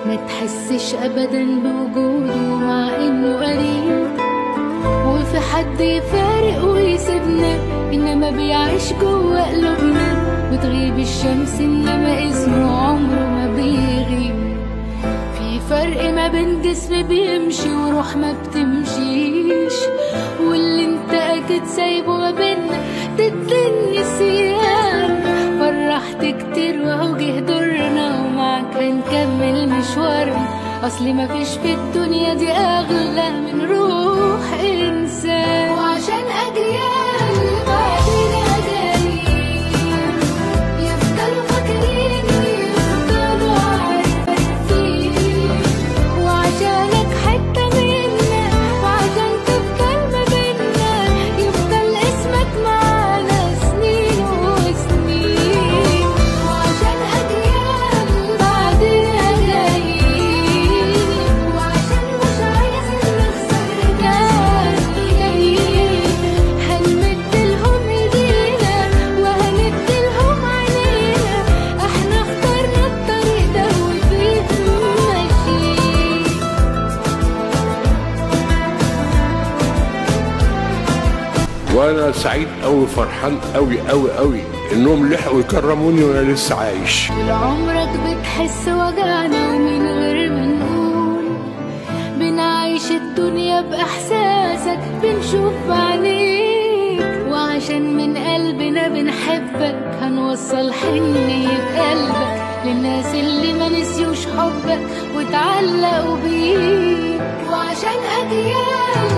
ما تحسش ابدا بوجوده مع انه قريب وفي حد يفارق ويسيبنا انما بيعيش جوه قلوبنا بتغيب الشمس انما اسمه عمره ما بيغيب في فرق ما بين جسم بيمشي وروح ما بتمشيش واللي انت اكيد سايبه ما بينا ضد النسيان فرحت كتير وهو جه دورنا ومعاك هنكمل مشوارنا اصلي مفيش في الدنيا دي اغلى من روح انسان وعشان اجيال بعدنا جايين يفضلوا فاكرين ويفضلوا عارفين وعشانك حتة منا وعشان تفضل ما بينا يفضل اسمك معانا سنين وسنين وعشان أجيال بعدنا جايين وعشان مش عايزين نخسر ناس جايين هنمدلهم ايدينا وهندلهم عينينا احنا اخترنا الطريق ده وفيه ماشيين وانا سعيد قوي فرحان قوي قوي قوي انهم لحقوا يكرموني وانا لسه عايش طول عمرك بتحس وجعنا ومن غير ما نقول بنعيش الدنيا بإحساسك بنشوف بعينيك وعشان من قلبنا بنحبك هنوصل حنية بقلبك للناس اللي ما نسيوش حبك واتعلقوا بيك وعشان أجيال